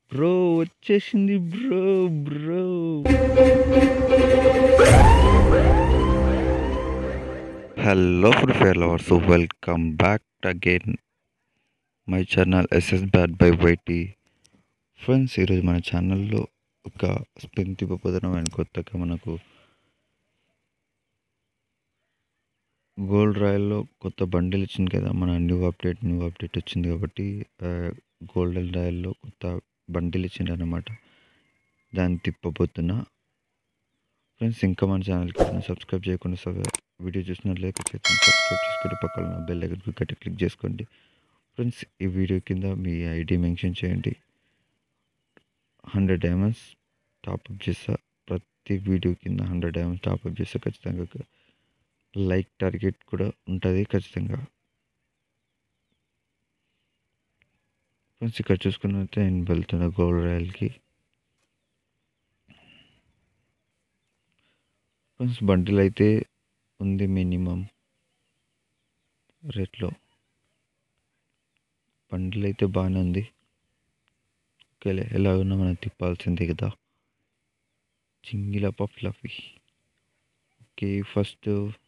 bro వచ్చేసింది bro bro hello free fire lovers welcome back again my channel SS bad by YT friends ఈరోజు మన ఛానల్లో ఒక స్పెన్ తిప్పపోతున్నాం and కొత్తగా మనకు గోల్డ్ రాయల్లో కొత్త బండిల్ ఇచ్చింది కదా మన న్యూ అప్డేట్ న్యూ అప్డేట్ వచ్చింది కాబట్టి గోల్డెన్ రాయల్లో కొత్త బండిల్ ఇచ్చిండు అనమాట దాన్ని తిప్పబోతున్నా ఫ్రెండ్స్ ఇంకా మన ఛానల్కి సబ్స్క్రైబ్ చేయకుండా సబ్ వీడియో చూసినట్లయితే ఖచ్చితంగా సబ్స్క్రైబ్ చేసుకుంటే పక్కన ఉన్న బెల్ ఐకన్ గట్టి క్లిక్ చేసుకోండి ఫ్రెండ్స్ ఈ వీడియో కింద మీ ఐడి మెన్షన్ చేయండి హండ్రెడ్ డైమండ్స్ టాప్అప్ చేస్తా ప్రతి వీడియో కింద హండ్రెడ్ డైమండ్స్ టాప్అప్ చేస్తా ఖచ్చితంగా లైక్ టార్గెట్ కూడా ఉంటుంది ఖచ్చితంగా ఫ్రెండ్స్ ఇక్కడ చూసుకున్నట్లయితే నేను వెళ్తున్నా గోల్డ్ రాయల్కి ఫ్రెండ్స్ బండిల్ అయితే ఉంది మినిమం రేట్లో బండిల్ అయితే బాగానే ఉంది ఓకేలే ఎలాగున్నా మనం తిప్పాల్సిందే కదా చింగిల పఫ్లఫీ ఓకే ఫస్ట్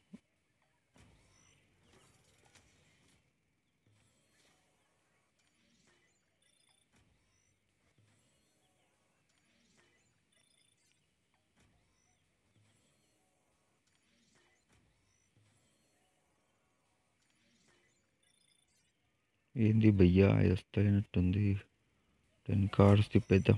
ఏంది భయ్యా ఇది వస్తాయినట్టుంది టెన్ కార్డ్స్ తిప్పేద్దాం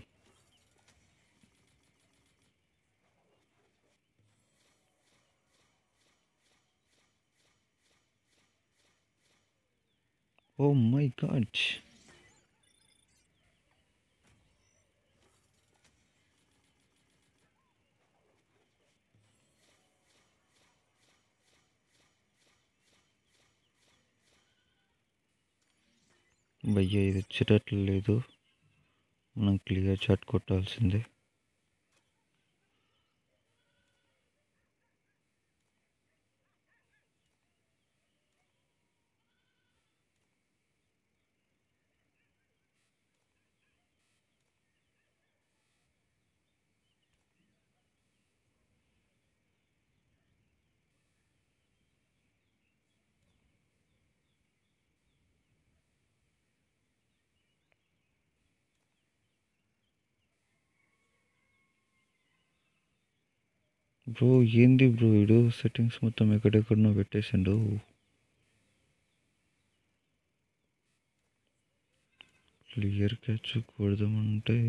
ఓ మై గాడ్ భయ్య ఇది వచ్చేటట్లు లేదు మనం క్లియర్ చాట్ కొట్టాల్సిందే బ్రో ఏంది బ్రో వీడు సెట్టింగ్స్ మొత్తం ఎక్కడెక్కడనో పెట్టేసిండు క్లియర్ క్యాచ్ కొడదామంటే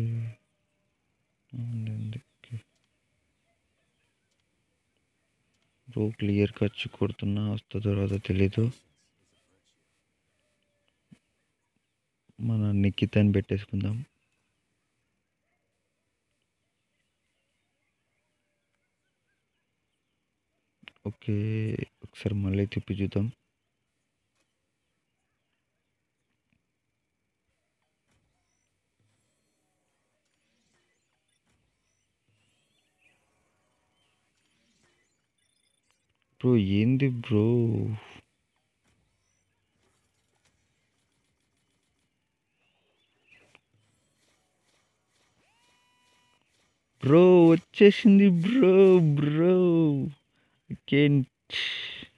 బ్రో క్లియర్ క్యాచ్ కొడుతున్నా వస్తుందో రాదో తెలీదు మన నిఖితాన్ని పెట్టేసుకుందాం ఓకే ఒకసారి మళ్ళీ తిప్పి చూద్దాం బ్రో ఏంది బ్రో బ్రో వచ్చేసింది బ్రో బ్రో కెంట్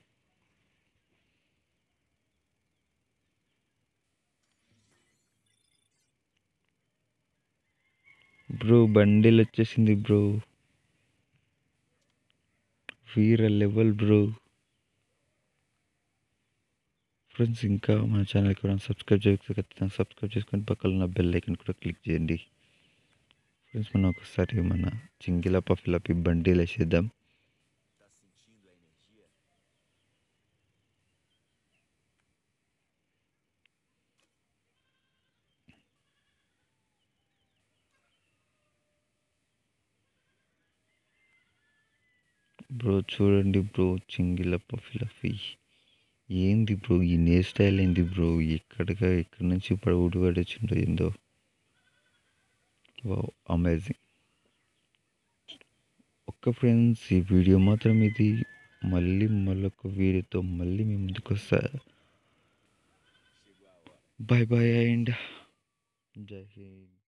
బ్రో బండిల్ వచ్చేసింది బ్రో వీర లెవెల్ బ్రో ఫ్రెండ్స్ ఇంకా మన ఛానల్కి కూడా సబ్స్క్రైబ్ చేయకపోతే ఖచ్చితంగా సబ్స్క్రైబ్ చేసుకొని పక్కన ఉన్న బెల్ ఐకన్ కూడా క్లిక్ చేయండి ఫ్రెండ్స్ మనం ఒకసారి మన చింగిల పఫిలపి బండిలు వేసేద్దాం బ్రో చూడండి బ్రో చింగిల పఫిలఫీ ఏంది బ్రో ఈ నే స్టైల్ ఏంది బ్రో ఎక్కడిగా ఎక్కడి నుంచి పడి పడొచ్చిండో ఏందో వా అమేజింగ్ ఒక్క ఫ్రెండ్స్ ఈ వీడియో మాత్రం ఇది మళ్ళీ మళ్ళొక వీడియోతో మళ్ళీ మీ ముందుకు వస్తా బాయ్ బాయ్ అండ్ జై హింద్